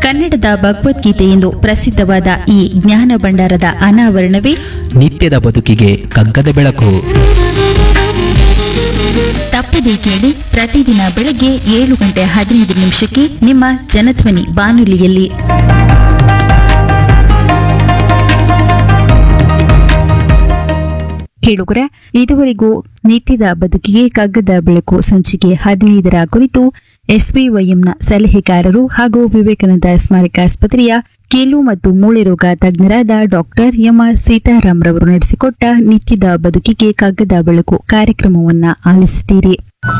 ಕನ್ನಡದ ಭಗವದ್ಗೀತೆ ಎಂದು ಪ್ರಸಿದ್ಧವಾದ ಈ ಜ್ಞಾನ ಭಂಡಾರದ ಅನಾವರಣವೇ ನಿತ್ಯದ ಬದುಕಿಗೆ ಕಗ್ಗದ ಬೆಳಕು ತಪ್ಪದೇ ಕೇಳಿ ಪ್ರತಿದಿನ ಬೆಳಗ್ಗೆ ಏಳು ಗಂಟೆ ಹದಿನೈದು ನಿಮಿಷಕ್ಕೆ ನಿಮ್ಮ ಜನಧ್ವನಿ ಬಾನುಲಿಯಲ್ಲಿ ಕೇಳುಗರ ಇದುವರೆಗೂ ನಿತ್ಯದ ಬದುಕಿಗೆ ಕಗ್ಗದ ಬೆಳಕು ಸಂಚಿಕೆ ಹದಿನೈದರ ಕುರಿತು ಎಸ್ಬಿವೈಎಂನ ಸಲಹೆಗಾರರು ಹಾಗೂ ವಿವೇಕಾನಂದ ಸ್ಮಾರಕ ಆಸ್ಪತ್ರೆಯ ಕೀಲು ಮತ್ತು ಮೂಳೆ ರೋಗ ತಜ್ಞರಾದ ಡಾಕ್ಟರ್ ಎಂ ಆರ್ ಸೀತಾರಾಮ್ರವರು ನಡೆಸಿಕೊಟ್ಟ ನಿತ್ಯದ ಬದುಕಿಗೆ ಕಗ್ಗದ ಬೆಳಕು ಕಾರ್ಯಕ್ರಮವನ್ನ ಆಲಿಸಿದ್ದೀರಿ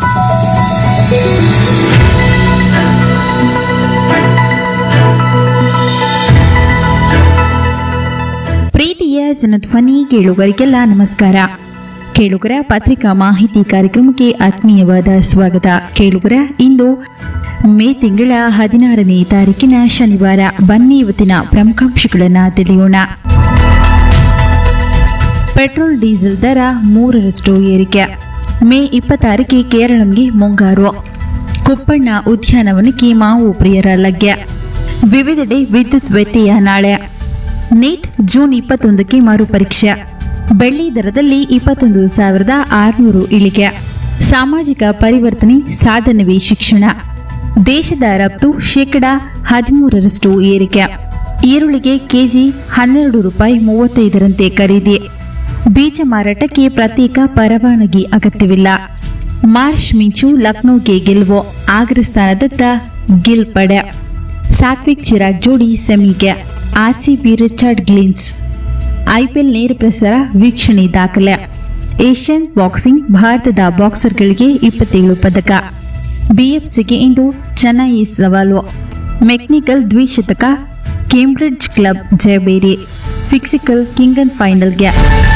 ಪ್ರೀತಿಯ ಜನಧ್ವನಿ ಕೇಳುಗರಿಗೆಲ್ಲ ನಮಸ್ಕಾರ ಕೇಳುಗರ ಪತ್ರಿಕಾ ಮಾಹಿತಿ ಕಾರ್ಯಕ್ರಮಕ್ಕೆ ಆತ್ಮೀಯವಾದ ಸ್ವಾಗತ ಕೇಳುಗರ ಇಂದು ಮೇ ತಿಂಗಳ ಹದಿನಾರನೇ ತಾರೀಕಿನ ಶನಿವಾರ ಬನ್ನಿ ಇವತ್ತಿನ ಪ್ರಮುಖಾಂಶಗಳನ್ನು ತಿಳಿಯೋಣ ಪೆಟ್ರೋಲ್ ಡೀಸೆಲ್ ದರ ಮೂರರಷ್ಟು ಏರಿಕೆ ಮೇ ಇಪ್ಪತ್ತಾರಕ್ಕೆ ಕೇರಳಂಗೆ ಮುಂಗಾರು ಕುಪ್ಪಣ್ಣ ಉದ್ಯಾನವನಕ್ಕೆ ಮಾವು ಪ್ರಿಯರ ಲಗ್ಯ ವಿವಿಧೆಡೆ ವಿದ್ಯುತ್ ವ್ಯತ್ಯಯ ನಾಳೆ ನೀಟ್ ಜೂನ್ ಇಪ್ಪತ್ತೊಂದಕ್ಕೆ ಮರುಪರೀಕ್ಷೆ ಬೆಳ್ಳಿ ದರದಲ್ಲಿ ಇಪ್ಪತ್ತೊಂದು ಸಾವಿರದ ಆರುನೂರು ಇಳಿಕೆ ಸಾಮಾಜಿಕ ಪರಿವರ್ತನೆ ಸಾಧನವೇ ಶಿಕ್ಷಣ ದೇಶದ ರಫ್ತು ಶೇಕಡ ಹದಿಮೂರರಷ್ಟು ಏರಿಕೆ ಈರುಳ್ಳಿಗೆ ಕೆಜಿ ಹನ್ನೆರಡು ರೂಪಾಯಿ ಮೂವತ್ತೈದರಂತೆ ಖರೀದಿ ಬೀಜ ಮಾರಾಟಕ್ಕೆ ಪ್ರತ್ಯೇಕ ಪರವಾನಗಿ ಅಗತ್ಯವಿಲ್ಲ ಮಾರ್ಚ್ ಮಿಂಚು ಲಕ್ನೋಗೆ ಗೆಲುವು ಆಗ್ರಸ್ಥಾನದತ್ತ ಗಿಲ್ ಪಡೆ ಸಾತ್ವಿಕ್ ಚಿರಾಗ್ ಜೋಡಿ ಸೆಮಿಗೆ ಆರ್ಸಿಬಿ ರಿಚರ್ಡ್ ಗ್ಲಿನ್ಸ್ ಐಪಿಎಲ್ ನೇರ ಪ್ರಸಾರ ವೀಕ್ಷಣೆ ದಾಖಲೆ ಏಷ್ಯನ್ ಬಾಕ್ಸಿಂಗ್ ಭಾರತದ ಬಾಕ್ಸರ್ಗಳಿಗೆ ಇಪ್ಪತ್ತೇಳು ಪದಕ ಬಿಎಫ್ಸಿಗೆ ಇಂದು ಚೆನ್ನೈ ಸವಾಲು ಮೆಕ್ನಿಕಲ್ ದ್ವಿಶತಕ ಕೇಂಬ್ರಿಡ್ಜ್ ಕ್ಲಬ್ ಜಯಬೇರಿ ಫಿಕ್ಸಿಕಲ್ ಕಿಂಗನ್ ಫೈನಲ್ಗೆ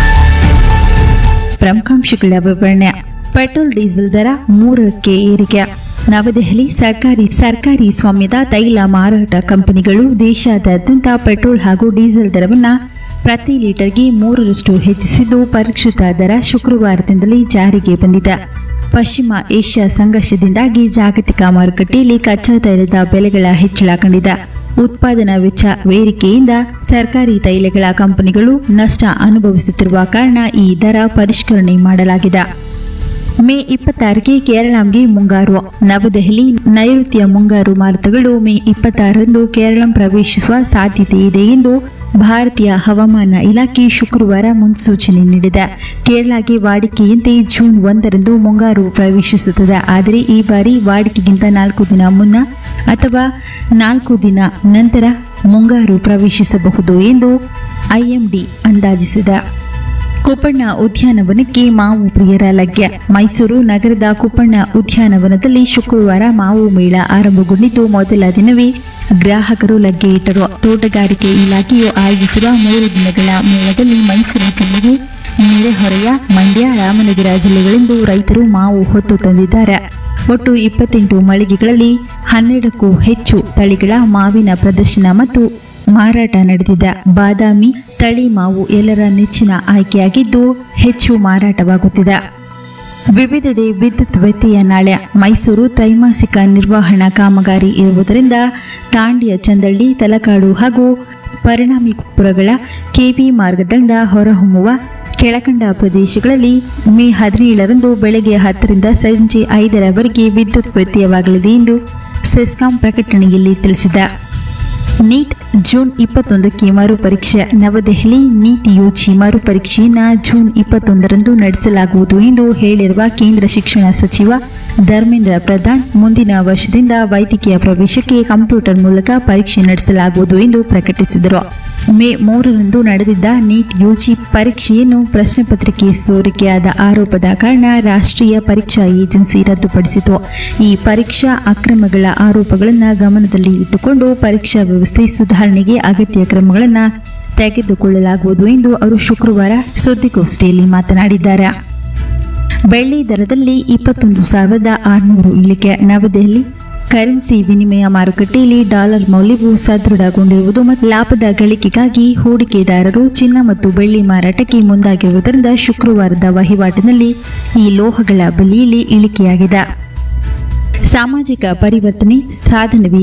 ಪ್ರಮುಖಾಂಶಗಳ ವಿವರಣೆ ಪೆಟ್ರೋಲ್ ಡೀಸೆಲ್ ದರ ಮೂರಕ್ಕೆ ಏರಿಕೆ ನವದೆಹಲಿ ಸರ್ಕಾರಿ ಸರ್ಕಾರಿ ಸ್ವಾಮ್ಯದ ತೈಲ ಮಾರಾಟ ಕಂಪನಿಗಳು ದೇಶಾದ್ಯಂತ ಪೆಟ್ರೋಲ್ ಹಾಗೂ ಡೀಸೆಲ್ ದರವನ್ನು ಪ್ರತಿ ಲೀಟರ್ಗೆ ಮೂರರಷ್ಟು ಹೆಚ್ಚಿಸಿದ್ದು ಪರಿಷ್ಕೃತ ದರ ಶುಕ್ರವಾರದಿಂದಲೇ ಜಾರಿಗೆ ಬಂದಿದೆ ಪಶ್ಚಿಮ ಏಷ್ಯಾ ಸಂಘರ್ಷದಿಂದಾಗಿ ಜಾಗತಿಕ ಮಾರುಕಟ್ಟೆಯಲ್ಲಿ ಕಚ್ಚಾ ತೈಲದ ಬೆಲೆಗಳ ಹೆಚ್ಚಳ ಕಂಡಿದೆ ಉತ್ಪಾದನಾ ವೆಚ್ಚ ಏರಿಕೆಯಿಂದ ಸರ್ಕಾರಿ ತೈಲಗಳ ಕಂಪನಿಗಳು ನಷ್ಟ ಅನುಭವಿಸುತ್ತಿರುವ ಕಾರಣ ಈ ದರ ಪರಿಷ್ಕರಣೆ ಮಾಡಲಾಗಿದೆ ಮೇ ಇಪ್ಪತ್ತಾರಕ್ಕೆ ಕೇರಳಂಗೆ ಮುಂಗಾರು ನವದೆಹಲಿ ನೈಋತ್ಯ ಮುಂಗಾರು ಮಾರುತಗಳು ಮೇ ಇಪ್ಪತ್ತಾರರಂದು ಕೇರಳಂ ಪ್ರವೇಶಿಸುವ ಸಾಧ್ಯತೆ ಇದೆ ಎಂದು ಭಾರತೀಯ ಹವಾಮಾನ ಇಲಾಖೆ ಶುಕ್ರವಾರ ಮುನ್ಸೂಚನೆ ನೀಡಿದೆ ಕೇರಳಗೆ ವಾಡಿಕೆಯಂತೆ ಜೂನ್ ಒಂದರಂದು ಮುಂಗಾರು ಪ್ರವೇಶಿಸುತ್ತದೆ ಆದರೆ ಈ ಬಾರಿ ವಾಡಿಕೆಗಿಂತ ನಾಲ್ಕು ದಿನ ಮುನ್ನ ಅಥವಾ ನಾಲ್ಕು ದಿನ ನಂತರ ಮುಂಗಾರು ಪ್ರವೇಶಿಸಬಹುದು ಎಂದು ಐಎಂಡಿ ಅಂದಾಜಿಸಿದೆ ಕುಪ್ಪಣ್ಣ ಉದ್ಯಾನವನಕ್ಕೆ ಮಾವು ಪ್ರಿಯರ ಲಗ್ಯ ಮೈಸೂರು ನಗರದ ಕುಪ್ಪಣ್ಣ ಉದ್ಯಾನವನದಲ್ಲಿ ಶುಕ್ರವಾರ ಮಾವು ಮೇಳ ಆರಂಭಗೊಂಡಿದ್ದು ಮೊದಲ ದಿನವೇ ಗ್ರಾಹಕರು ಲಗ್ಗೆ ಇಟ್ಟರು ತೋಟಗಾರಿಕೆ ಇಲಾಖೆಯು ಆಯೋಜಿಸಿರುವ ಮೂರು ದಿನಗಳ ಮೇಳದಲ್ಲಿ ಮೈಸೂರು ಜಿಲ್ಲೆಗೆ ನೆರೆಹೊರೆಯ ಮಂಡ್ಯ ರಾಮನಗರ ಜಿಲ್ಲೆಗಳಿಂದ ರೈತರು ಮಾವು ಹೊತ್ತು ತಂದಿದ್ದಾರೆ ಒಟ್ಟು ಇಪ್ಪತ್ತೆಂಟು ಮಳಿಗೆಗಳಲ್ಲಿ ಹನ್ನೆರಡಕ್ಕೂ ಹೆಚ್ಚು ತಳಿಗಳ ಮಾವಿನ ಪ್ರದರ್ಶನ ಮತ್ತು ಮಾರಾಟ ನಡೆದಿದೆ ಬಾದಾಮಿ ತಳಿ ಮಾವು ಎಲ್ಲರ ನೆಚ್ಚಿನ ಆಯ್ಕೆಯಾಗಿದ್ದು ಹೆಚ್ಚು ಮಾರಾಟವಾಗುತ್ತಿದೆ ವಿವಿಧೆಡೆ ವಿದ್ಯುತ್ ವ್ಯತ್ಯಯ ನಾಳೆ ಮೈಸೂರು ತ್ರೈಮಾಸಿಕ ನಿರ್ವಹಣಾ ಕಾಮಗಾರಿ ಇರುವುದರಿಂದ ತಾಂಡ್ಯ ಚಂದಳ್ಳಿ ತಲಕಾಡು ಹಾಗೂ ಪರಿಣಾಮಿಪುರಗಳ ಕೆಬಿ ಮಾರ್ಗದಿಂದ ಹೊರಹೊಮ್ಮುವ ಕೆಳಕಂಡ ಪ್ರದೇಶಗಳಲ್ಲಿ ಮೇ ಹದಿನೇಳರಂದು ಬೆಳಗ್ಗೆ ಹತ್ತರಿಂದ ಸಂಜೆ ಐದರವರೆಗೆ ವಿದ್ಯುತ್ ವ್ಯತ್ಯಯವಾಗಲಿದೆ ಎಂದು ಸೆಸ್ಕಾಂ ಪ್ರಕಟಣೆಯಲ್ಲಿ ತಿಳಿಸಿದೆ ನೀಟ್ ಜೂನ್ ಇಪ್ಪತ್ತೊಂದಕ್ಕೆ ಮರುಪರೀಕ್ಷೆ ನವದೆಹಲಿ ನೀಟ್ ಯುಜಿ ಮರುಪರೀಕ್ಷೆಯನ್ನು ಜೂನ್ ಇಪ್ಪತ್ತೊಂದರಂದು ನಡೆಸಲಾಗುವುದು ಎಂದು ಹೇಳಿರುವ ಕೇಂದ್ರ ಶಿಕ್ಷಣ ಸಚಿವ ಧರ್ಮೇಂದ್ರ ಪ್ರಧಾನ್ ಮುಂದಿನ ವರ್ಷದಿಂದ ವೈದ್ಯಕೀಯ ಪ್ರವೇಶಕ್ಕೆ ಕಂಪ್ಯೂಟರ್ ಮೂಲಕ ಪರೀಕ್ಷೆ ನಡೆಸಲಾಗುವುದು ಎಂದು ಪ್ರಕಟಿಸಿದರು ಮೇ ಮೂರರಂದು ನಡೆದಿದ್ದ ನೀಟ್ ಯುಜಿ ಪರೀಕ್ಷೆಯನ್ನು ಪ್ರಶ್ನೆ ಪತ್ರಿಕೆ ಸೋರಿಕೆಯಾದ ಆರೋಪದ ಕಾರಣ ರಾಷ್ಟ್ರೀಯ ಪರೀಕ್ಷಾ ಏಜೆನ್ಸಿ ರದ್ದುಪಡಿಸಿತು ಈ ಪರೀಕ್ಷಾ ಅಕ್ರಮಗಳ ಆರೋಪಗಳನ್ನು ಗಮನದಲ್ಲಿ ಇಟ್ಟುಕೊಂಡು ಪರೀಕ್ಷಾ ವ್ಯವಸ್ಥೆ ಸುಧಾರಣೆಗೆ ಅಗತ್ಯ ಕ್ರಮಗಳನ್ನು ತೆಗೆದುಕೊಳ್ಳಲಾಗುವುದು ಎಂದು ಅವರು ಶುಕ್ರವಾರ ಸುದ್ದಿಗೋಷ್ಠಿಯಲ್ಲಿ ಮಾತನಾಡಿದ್ದಾರೆ ಬೆಳ್ಳಿ ದರದಲ್ಲಿ ಇಪ್ಪತ್ತೊಂದು ಸಾವಿರದ ಆರುನೂರು ಇಳಿಕೆ ನವದೆಹಲಿ ಕರೆನ್ಸಿ ವಿನಿಮಯ ಮಾರುಕಟ್ಟೆಯಲ್ಲಿ ಡಾಲರ್ ಮೌಲ್ಯವು ಸದೃಢಗೊಂಡಿರುವುದು ಮತ್ತು ಲಾಭದ ಗಳಿಕೆಗಾಗಿ ಹೂಡಿಕೆದಾರರು ಚಿನ್ನ ಮತ್ತು ಬೆಳ್ಳಿ ಮಾರಾಟಕ್ಕೆ ಮುಂದಾಗಿರುವುದರಿಂದ ಶುಕ್ರವಾರದ ವಹಿವಾಟಿನಲ್ಲಿ ಈ ಲೋಹಗಳ ಬೆಲೆಯಲ್ಲಿ ಇಳಿಕೆಯಾಗಿದೆ ಸಾಮಾಜಿಕ ಪರಿವರ್ತನೆ ಸಾಧನವೇ